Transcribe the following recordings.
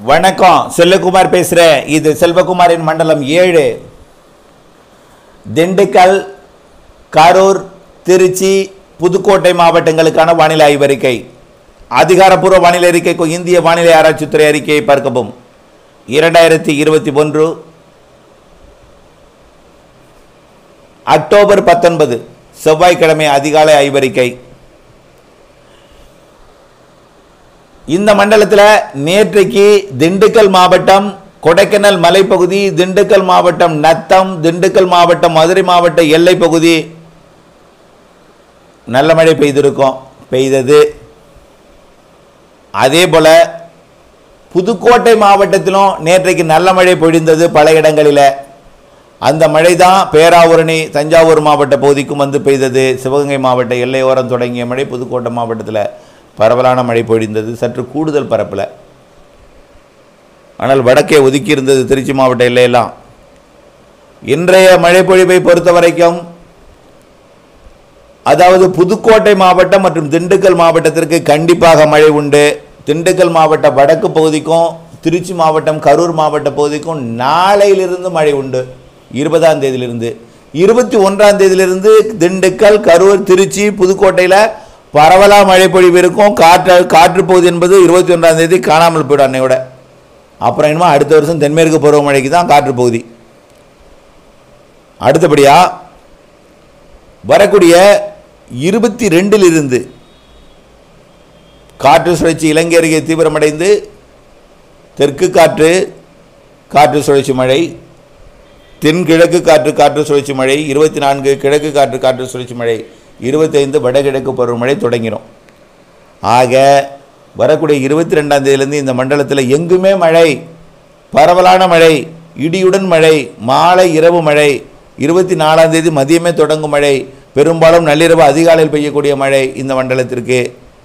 வணக்கம் செல்வகுமார் பேசுகிறேன் இது செல்வகுமாரின் மண்டலம் ஏழு திண்டுக்கல் கரூர் திருச்சி புதுக்கோட்டை மாவட்டங்களுக்கான வானிலை ஆய்வறிக்கை அதிகாரப்பூர்வ வானிலை அறிக்கைக்கு இந்திய வானிலை ஆராய்ச்சித்துறை அறிக்கையை பார்க்கவும் இரண்டாயிரத்தி இருபத்தி ஒன்று அக்டோபர் பத்தொன்பது செவ்வாய்க்கிழமை அதிகாலை ஆய்வறிக்கை இந்த மண்டலத்தில் நேற்றைக்கு திண்டுக்கல் மாவட்டம் கொடைக்கானல் மலைப்பகுதி திண்டுக்கல் மாவட்டம் நத்தம் திண்டுக்கல் மாவட்டம் மதுரை மாவட்ட எல்லை பகுதி நல்ல மழை பெய்திருக்கும் பெய்தது அதே போல புதுக்கோட்டை மாவட்டத்திலும் நேற்றைக்கு நல்ல மழை பொழிந்தது பல இடங்களில் அந்த மழை தான் பேராவூரணி தஞ்சாவூர் மாவட்ட பகுதிக்கும் வந்து பெய்தது சிவகங்கை மாவட்ட எல்லையோரம் தொடங்கிய மழை புதுக்கோட்டை மாவட்டத்தில் பரவலான மழை பொழிந்தது சற்று கூடுதல் பரப்பில் ஆனால் வடக்கே ஒதுக்கி இருந்தது திருச்சி மாவட்ட எல்லையெல்லாம் இன்றைய மழை பொழிவை பொறுத்த வரைக்கும் அதாவது புதுக்கோட்டை மாவட்டம் மற்றும் திண்டுக்கல் மாவட்டத்திற்கு கண்டிப்பாக மழை உண்டு திண்டுக்கல் மாவட்ட வடக்கு பகுதிக்கும் திருச்சி மாவட்டம் கரூர் மாவட்ட பகுதிக்கும் நாளையிலிருந்து மழை உண்டு இருபதாம் தேதியிலிருந்து இருபத்தி ஒன்றாம் தேதியிலிருந்து திண்டுக்கல் கரூர் திருச்சி புதுக்கோட்டையில் பரவலாக மழை பொழிவு இருக்கும் காற்று காற்று பகுதி என்பது இருபத்தி ஒன்றாம் தேதி காணாமல் போயிடும் அன்னையோட அப்புறம் என்னமோ அடுத்த வருஷம் தென்மேற்கு பருவமழைக்கு தான் காற்று பகுதி அடுத்தபடியாக வரக்கூடிய இருபத்தி ரெண்டிலிருந்து காற்று சுழற்சி இலங்கை அருகே தீவிரமடைந்து தெற்கு காற்று காற்று சுழற்சி மழை தென்கிழக்கு காற்று காற்று சுழற்சி மழை இருபத்தி நான்கு கிழக்கு காற்று காற்று சுழற்சி மழை இருபத்தைந்து வடகிழக்கு பருவமழை தொடங்கிடும் ஆக வரக்கூடிய இருபத்தி ரெண்டாம் தேதியிலேருந்து இந்த மண்டலத்தில் எங்குமே மழை பரவலான மழை இடியுடன் மழை மாலை இரவு மழை இருபத்தி நாலாம் தேதி மதியமே தொடங்கும் மழை பெரும்பாலும் நள்ளிரவு அதிகாலையில் பெய்யக்கூடிய மழை இந்த மண்டலத்திற்கு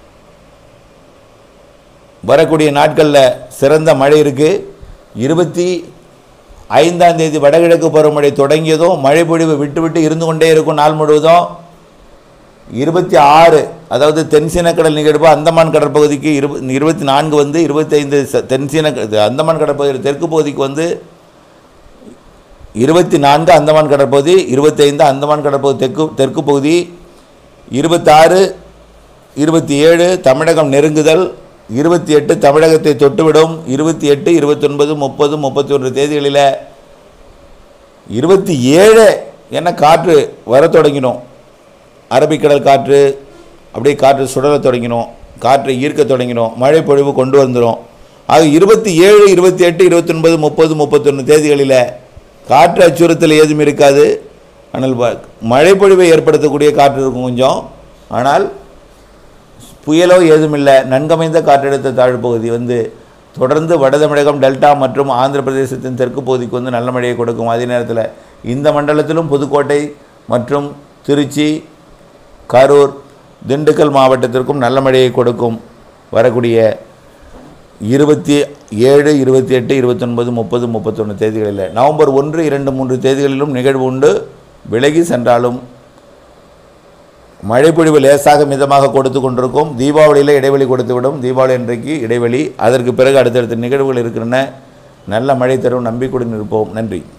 வரக்கூடிய நாட்களில் சிறந்த மழை இருக்குது இருபத்தி ஐந்தாம் தேதி வடகிழக்கு பருவமழை தொடங்கியதும் மழை பொழிவு விட்டு விட்டு இருந்து கொண்டே இருக்கும் நாள் முழுவதும் இருபத்தி ஆறு அதாவது தென்சீனக்கடல் நிகழ்வு அந்தமான் கடற்பகுதிக்கு இரு இருபத்தி நான்கு வந்து இருபத்தைந்து ச- தென்சீன இது அந்தமான் கடற்பகுதி தெற்கு பகுதிக்கு வந்து இருபத்தி நான்கு அந்தமான் கடற்பகுதி இருபத்தைந்து அந்தமான் கடற்பகுதி தெற்கு தெற்கு பகுதி இருபத்தாறு இருபத்தி ஏழு தமிழகம் நெருங்குதல் இருபத்தி எட்டு தமிழகத்தை தொட்டுவிடும் இருபத்தி எட்டு இருபத்தொன்பது முப்பது முப்பத்தி ஒன்று தேதிகளில் இருபத்தி ஏழு என்ன காற்று வரத் தொடங்கிடும் அரபிக்கடல் காற்று அப்படியே காற்று சுடரத் தொடங்கிடும் காற்றை ஈர்க்க தொடங்கிடும் மழை பொழிவு கொண்டு வந்துடும் ஆக இருபத்தி ஏழு இருபத்தி எட்டு இருபத்தொன்பது முப்பது முப்பத்தொன்று தேதிகளில் காற்று அச்சுறுத்தல் ஏதும் இருக்காது ஆனால் வ- மழை பொழிவை ஏற்படுத்தக்கூடிய காற்று இருக்கும் கொஞ்சம் ஆனால் புயலோ ஏதுமில்லை நன்கமைந்த காற்றழுத்த தாழ்வு பகுதி வந்து தொடர்ந்து வட தமிழகம் டெல்டா மற்றும் ஆந்திர பிரதேசத்தின் தெற்கு பகுதிக்கு வந்து நல்ல மழையை கொடுக்கும் அதே நேரத்தில் இந்த மண்டலத்திலும் புதுக்கோட்டை மற்றும் திருச்சி கரூர் திண்டுக்கல் மாவட்டத்திற்கும் நல்ல மழையை கொடுக்கும் வரக்கூடிய இருபத்தி ஏழு இருபத்தி எட்டு இருபத்தொன்பது முப்பது முப்பத்தொன்று தேதிகளில் நவம்பர் ஒன்று இரண்டு மூன்று தேதிகளிலும் நிகழ்வு உண்டு விலகி சென்றாலும் மழைப்பொழிவு லேசாக மிதமாக கொடுத்து கொண்டிருக்கும் தீபாவளியில் இடைவெளி கொடுத்துவிடும் தீபாவளி அன்றைக்கு இடைவெளி அதற்கு பிறகு அடுத்தடுத்த நிகழ்வுகள் இருக்கின்றன நல்ல மழை தரும் நம்பிக்கையுடன் இருப்போம் நன்றி